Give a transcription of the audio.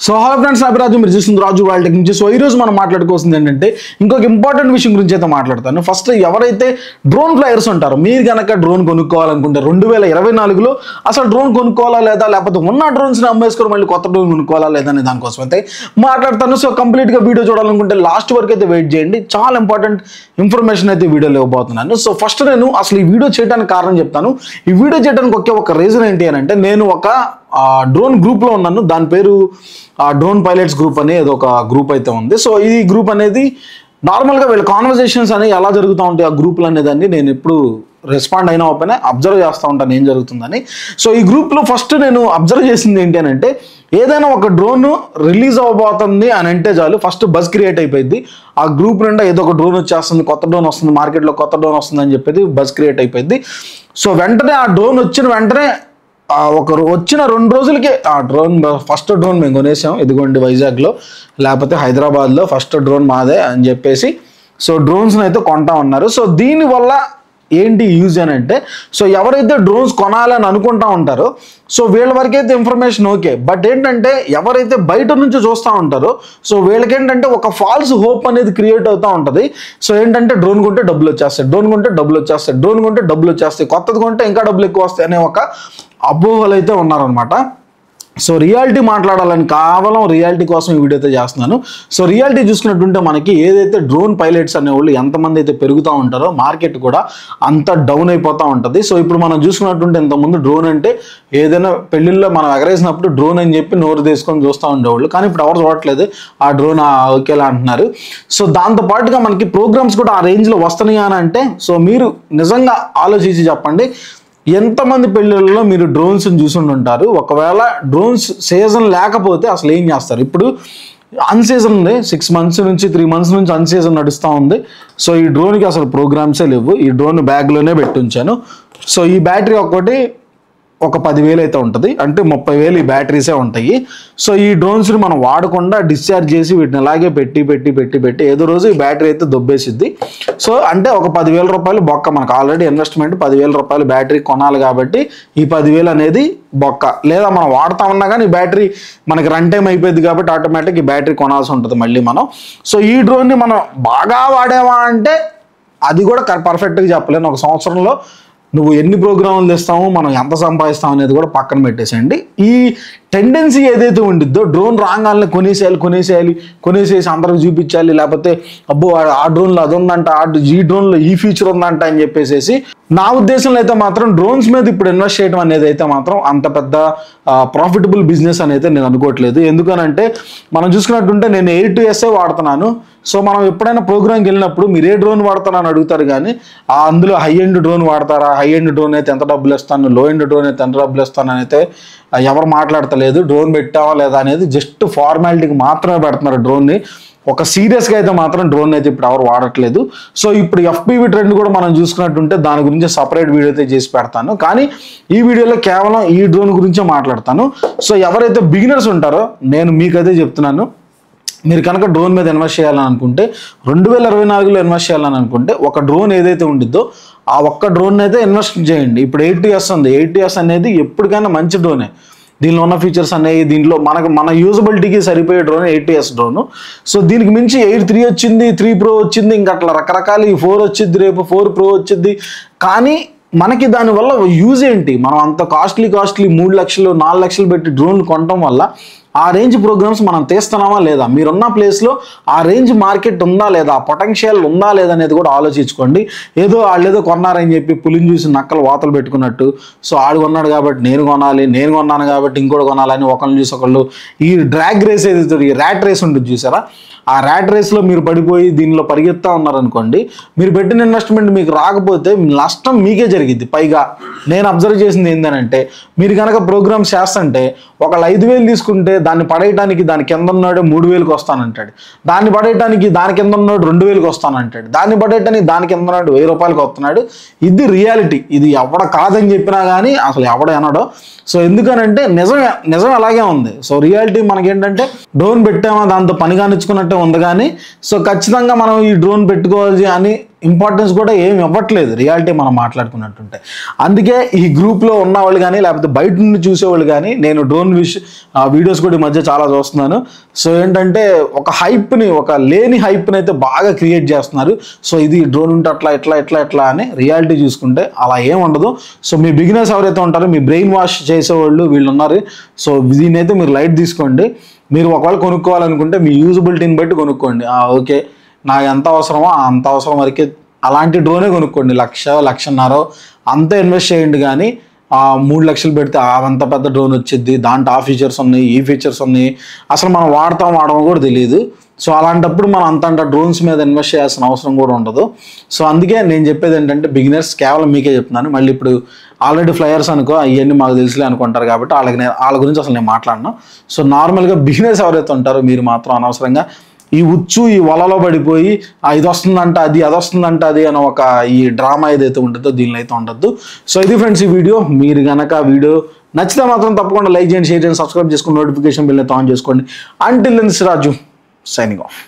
so hi friends అభిరాజు మీరు చూస్తుంది రాజు వాళ్ళ నుంచి సో ఈ రోజు మనం మాట్లాడుకోవాల్సింది ఏంటంటే ఇంకొక ఇంపార్టెంట్ విషయం గురించి అయితే మాట్లాడతాను ఫస్ట్ ఎవరైతే డ్రోన్ ఫ్లైయర్స్ ఉంటారో మీరు కనుక డ్రోన్ కొనుక్కోవాలనుకుంటే రెండు వేల ఇరవై నాలుగులో అసలు డ్రోన్ కొనుక్కోవాలా లేదా లేకపోతే ఉన్న డ్రోన్స్ని అమ్మేసుకొని మళ్ళీ కొత్త డ్రోన్ కొనుక్కోవాలా లేదా అనే దానికోసం అయితే మాట్లాడతాను సో కంప్లీట్గా వీడియో చూడాలనుకుంటే లాస్ట్ వరకు అయితే వెయిట్ చేయండి చాలా ఇంపార్టెంట్ ఇన్ఫర్మేషన్ అయితే వీడియోలో ఇవ్వబోతున్నాను సో ఫస్ట్ నేను అసలు ఈ వీడియో చేయడానికి కారణం చెప్తాను ఈ వీడియో చేయడానికి ఒకే ఒక రీజన్ ఏంటి అని అంటే నేను ఒక డ్రోన్ గ్రూప్లో ఉన్నాను దాని పేరు డ్రోన్ పైలట్స్ గ్రూప్ అని ఏదో ఒక గ్రూప్ అయితే ఉంది సో ఈ గ్రూప్ అనేది నార్మల్గా వీళ్ళ కాన్వర్జేషన్స్ అనేవి ఎలా జరుగుతూ ఉంటాయి ఆ గ్రూపులు అనేదాన్ని నేను ఎప్పుడు రెస్పాండ్ అయినా ఓపెన్ అబ్జర్వ్ చేస్తూ ఉంటాను ఏం జరుగుతుందని సో ఈ గ్రూప్లో ఫస్ట్ నేను అబ్జర్వ్ చేసింది ఏంటి అని అంటే ఏదైనా ఒక డ్రోన్ రిలీజ్ అవ్వబోతుంది అని అంటే చాలు ఫస్ట్ బస్ క్రియేట్ అయిపోయింది ఆ గ్రూప్ నిండా ఏదో ఒక డ్రోన్ వచ్చేస్తుంది కొత్త డ్రోన్ వస్తుంది మార్కెట్లో కొత్త డ్రోన్ వస్తుంది అని చెప్పేది బస్ క్రియేట్ అయిపోయింది సో వెంటనే ఆ డ్రోన్ వచ్చిన వెంటనే ఆ ఒక రో- వచ్చిన రెండు రోజులకే ఆ డ్రోన్ ఫస్ట్ డ్రోన్ మేము కొనేసాం ఇదిగోండి వైజాగ్లో లేకపోతే హైదరాబాద్లో ఫస్ట్ డ్రోన్ మాదే అని చెప్పేసి సో డ్రోన్స్ని అయితే కొంటా ఉన్నారు సో దీనివల్ల ఏంటి యూజ్ అని అంటే సో ఎవరైతే డ్రోన్స్ కొనాలని అనుకుంటా ఉంటారో సో వీళ్ళ వరకైతే ఇన్ఫర్మేషన్ ఓకే బట్ ఏంటంటే ఎవరైతే బయట నుంచి చూస్తూ ఉంటారో సో వీళ్ళకి ఏంటంటే ఒక ఫాల్స్ హోప్ అనేది క్రియేట్ అవుతూ ఉంటుంది సో ఏంటంటే డ్రోన్ కొంటే డబ్బులు వచ్చేస్తాయి డ్రోన్ కొంటే డబ్బులు వచ్చేస్తాయి డ్రోన్ కొంటే డబ్బులు వచ్చేస్తాయి కొత్తది కొంటే ఇంకా డబ్బులు ఎక్కువ వస్తాయి అనే ఒక అపోహలు అయితే ఉన్నారనమాట సో రియాలిటీ మాట్లాడాలని కేవలం రియాలిటీ కోసం ఈ వీడియో అయితే చేస్తున్నాను సో రియాలిటీ చూసుకున్నట్టుంటే మనకి ఏదైతే డ్రోన్ పైలట్స్ అనేవాళ్ళు ఎంతమంది అయితే పెరుగుతూ ఉంటారో మార్కెట్ కూడా అంత డౌన్ అయిపోతూ ఉంటుంది సో ఇప్పుడు మనం చూసుకున్నట్టుంటే ఇంతకుముందు డ్రోన్ అంటే ఏదైనా పెళ్ళిళ్ళలో మనం ఎగరేసినప్పుడు డ్రోన్ అని చెప్పి నోరు తీసుకొని చూస్తూ ఉండేవాళ్ళు కానీ ఇప్పుడు ఎవరు చూడట్లేదు ఆ డ్రోన్ ఓకేలా అంటున్నారు సో దాంతో పాటుగా మనకి ప్రోగ్రామ్స్ కూడా ఆ రేంజ్లో వస్తున్నాయా అని అంటే సో మీరు నిజంగా ఆలోచించి చెప్పండి ఎంతమంది పెళ్ళిళ్ళలో మీరు డ్రోన్స్ చూసి ఉంటారు ఒకవేళ డ్రోన్స్ సీజన్ లేకపోతే అసలు ఏం చేస్తారు ఇప్పుడు అన్ సీజన్ ఉంది సిక్స్ మంత్స్ నుంచి త్రీ మంత్స్ నుంచి అన్ సీజన్ నడుస్తూ ఉంది సో ఈ డ్రోన్కి అసలు ప్రోగ్రామ్సే లేవు ఈ డ్రోన్ బ్యాగ్లోనే పెట్టి ఉంచాను సో ఈ బ్యాటరీ ఒక్కటి ఒక పదివేలు అయితే ఉంటుంది అంటే ముప్పై వేలు ఈ బ్యాటరీసే ఉంటాయి సో ఈ డ్రోన్స్ని మనం వాడకుండా డిశ్చార్జ్ చేసి వీటిని అలాగే పెట్టి పెట్టి పెట్టి పెట్టి ఏదో రోజు ఈ బ్యాటరీ అయితే దొబ్బేసిద్ది సో అంటే ఒక పదివేల రూపాయలు బొక్క మనకు ఆల్రెడీ ఇన్వెస్ట్మెంట్ పదివేల రూపాయలు బ్యాటరీ కొనాలి కాబట్టి ఈ పదివేలు అనేది బొక్క లేదా మనం వాడుతా ఉన్నా కానీ ఈ బ్యాటరీ మనకి రన్ టైం అయిపోయింది కాబట్టి ఆటోమేటిక్ ఈ బ్యాటరీ కొనాల్సి ఉంటుంది మళ్ళీ మనం సో ఈ డ్రోన్ని మనం బాగా వాడామా అంటే అది కూడా పర్ఫెక్ట్గా చెప్పలేను ఒక సంవత్సరంలో నువ్వు ఎన్ని ప్రోగ్రాములు తెస్తావు మనం ఎంత సంపాదిస్తాం అనేది కూడా పక్కన పెట్టేసేయండి ఈ టెండెన్సీ ఏదైతే ఉండిద్దో డ్రోన్ రాగానే కొనేసేయాలి కొనేసేయాలి కొనేసేసి అందరికి చూపించాలి లేకపోతే అబ్బో ఆ- ఆ డ్రోన్లో అది ఉందంట ఆ ఈ డ్రోన్లో ఈ ఫీచర్ ఉందంట అని చెప్పేసి నా ఉద్దేశంలో అయితే మాత్రం డ్రోన్స్ మీద ఇప్పుడు ఇన్వెస్ట్ చేయడం అనేది అయితే మాత్రం అంత పెద్ద ప్రాఫిటబుల్ బిజినెస్ అని అయితే నేను అనుకోవట్లేదు ఎందుకనంటే మనం చూసుకున్నట్టుంటే నేను ఎయిట్ టు ఎస్ఏ వాడుతున్నాను సో మనం ఎప్పుడైనా ప్రోగ్రామ్కి వెళ్ళినప్పుడు మీరు ఏ డ్రోన్ వాడతారని అడుగుతారు కానీ ఆ అందులో హై ఎండ్ డ్రోన్ వాడతారా హై ఎండ్ డ్రోన్ అయితే ఎంత డబ్బులు ఇస్తాను లో ఎండ్ డ్రోన్ అయితే ఎంత డబ్బులు ఇస్తాను అని అయితే ఆ, ఎవరు మాట్లాడతలేదు డ్రోన్ పెట్టావా లేదా అనేది జస్ట్ ఫార్మాలిటీకి మాత్రమే పెడుతున్నారు డ్రోన్ని ఒక సీరియస్గా అయితే మాత్రం డ్రోన్ అయితే ఇప్పుడు ఎవరు వాడట్లేదు సో ఇప్పుడు ఎఫ్పివి ట్రెండ్ కూడా మనం చూసుకున్నట్టుంటే దాని గురించి సపరేట్ వీడియో అయితే చేసి పెడతాను కానీ ఈ వీడియోలో కేవలం ఈ డ్రోన్ గురించే మాట్లాడతాను సో ఎవరైతే బిగినర్స్ ఉంటారో నేను మీకైతే చెప్తున్నాను మీరు కనుక డ్రోన్ మీద ఇన్వెస్ట్ చేయాలని అనుకుంటే రెండు వేల ఇరవై నాలుగులో ఇన్వెస్ట్ చేయాలని అనుకుంటే ఒక డ్రోన్ ఏదైతే ఉండిద్దో ఆ ఒక్క డ్రోన్ అయితే ఇన్వెస్ట్ చేయండి ఇప్పుడు ఎయిట్ ఇయర్స్ ఉంది ఎయిట్ ఇయర్స్ అనేది ఎప్పటికైనా మంచి డ్రోనే దీనిలో ఉన్న ఫీచర్స్ అనేవి దీంట్లో మనకు మన యూజబిలిటీకి సరిపోయే drone eight years drone so దీనికి మించి ఎయిట్ త్రీ వచ్చింది త్రీ ప్రో వచ్చింది ఇంకా అట్లా రకరకాల ఈ ఫోర్ వచ్చింది రేపు ఫోర్ ప్రో వచ్చింది కానీ మనకి దానివల్ల యూజ్ ఏంటి మనం అంత కాస్ట్లీ కాస్ట్లీ మూడు లక్షలు నాలుగు లక్షలు పెట్టి డ్రోన్లు కొనడం వల్ల ఆ రేంజ్ ప్రోగ్రామ్స్ మనం తీస్తున్నామా లేదా మీరున్న ప్లేస్లో ఆ రేంజ్ మార్కెట్ ఉందా లేదా పొటెన్షియల్ ఉందా లేదా అనేది కూడా ఆలోచించుకోండి ఏదో వాళ్ళు ఏదో కొన్నారని చెప్పి పులిని చూసి నక్కలు వాతలు పెట్టుకున్నట్టు సో ఆడు కొన్నాడు కాబట్టి నేను కొనాలి నేను కొన్నాను కాబట్టి ఇంకోటి కొనాలని ఒకరిని చూసి ఒకళ్ళు ఈ డ్రాగ్ రేస్ ఏదైతే ఈ ర్యాట్ రేస్ ఉంటుంది చూసారా ఆ ర్యాట్ రేస్లో మీరు పడిపోయి దీనిలో పరిగెత్తా ఉన్నారనుకోండి మీరు పెట్టిన ఇన్వెస్ట్మెంట్ మీకు రాకపోతే నష్టం మీకే జరిగింది పైగా నేను అబ్జర్వ్ చేసింది ఏంటంటే మీరు కనుక ప్రోగ్రామ్స్ చేస్తుంటే ఒకళ్ళు ఐదు వేలు తీసుకుంటే దాన్ని పడేయడానికి దాని కింద ఉన్నాడు మూడు వేలకు వస్తానంటాడు దాన్ని పడేయడానికి దాని కింద ఉన్నాడు రెండు వేలకు వస్తానంటాడు దాన్ని పడేయడానికి దాని కింద ఉన్నాడు వెయ్యి రూపాయలకు వస్తున్నాడు ఇది రియాలిటీ ఇది ఎవడ కాదని చెప్పినా కానీ అసలు ఎవడ అనడో సో ఎందుకనంటే నిజం నిజం అలాగే ఉంది సో రియాలిటీ మనకేంటంటే డ్రోన్ పెట్టామా దాంతో పని కానిచ్చుకున్నట్టే ఉంది కానీ సో ఖచ్చితంగా మనం ఈ డ్రోన్ పెట్టుకోవాలి అని ఇంపార్టెన్స్ కూడా ఏమి ఇవ్వట్లేదు రియాలిటీ మనం మాట్లాడుకున్నట్టుంటే అందుకే ఈ గ్రూప్లో ఉన్న వాళ్ళు కానీ లేకపోతే బయట నుండి చూసేవాళ్ళు కానీ నేను డ్రోన్ విష్ వీడియోస్ కూడా ఈ మధ్య చాలా చూస్తున్నాను సో ఏంటంటే ఒక హైప్ని ఒక లేని హైప్ని అయితే బాగా క్రియేట్ చేస్తున్నారు సో ఇది డ్రోన్ ఉంటే అట్లా ఎట్లా ఎట్లా ఎట్లా అని రియాలిటీ చూసుకుంటే అలా ఏం ఉండదు సో మీ బిగినర్స్ ఎవరైతే ఉంటారో మీ బ్రెయిన్ వాష్ చేసేవాళ్ళు వీళ్ళు ఉన్నారు సో దీన్ని అయితే మీరు లైట్ తీసుకోండి మీరు ఒకవేళ కొనుక్కోవాలనుకుంటే మీ యూజబిలిటీని బట్టి కొనుక్కోండి ఆ, ఓకే నాకు ఎంత అవసరమో ఆ అంత అవసరం వరకే అలాంటి డ్రోనే కొనుక్కోండి లక్ష లక్షన్నర అంతా ఇన్వెస్ట్ చేయండి కానీ ఆ మూడు లక్షలు పెడితే ఆ అంత పెద్ద డ్రోన్ వచ్చింది దాంట్లో ఆ ఫీచర్స్ ఉన్నాయి ఈ ఫీచర్స్ ఉన్నాయి అసలు మనం వాడతాం వాడమో కూడా తెలియదు సో అలాంటప్పుడు మనం అంత అంత డ్రోన్స్ మీద ఇన్వెస్ట్ చేయాల్సిన అవసరం కూడా ఉండదు సో అందుకే నేను చెప్పేది ఏంటంటే బిగినర్స్ కేవలం మీకే చెప్తున్నాను మళ్ళీ ఇప్పుడు ఆల్రెడీ ఫ్లయర్స్ అనుకో అవన్నీ మాకు తెలుసులే అనుకుంటారు కాబట్టి వాళ్ళకి నేను వాళ్ళ గురించి అసలు నేను మాట్లాడను సో నార్మల్గా బిగినర్స్ ఎవరైతే ఉంటారో మీరు మాత్రం అనవసరంగా ఈ ఉచ్చు ఈ వలలో పడిపోయి "ఆ, ఇది వస్తుందంట అది అది వస్తుందంట అది అని ఒక ఈ డ్రామా ఏదైతే ఉంటుందో దీనిలో అయితే ఉండద్దు సో ఇది ఫ్రెండ్స్ ఈ వీడియో మీరు గనక వీడియో నచ్చితే మాత్రం తప్పకుండా లైక్ చేయండి షేర్ చేయండి సబ్స్క్రైబ్ చేసుకుని నోటిఫికేషన్ బిల్ అయితే ఆన్ చేసుకోండి అంటిల్ రాజు సైనింగ్ ఆఫ్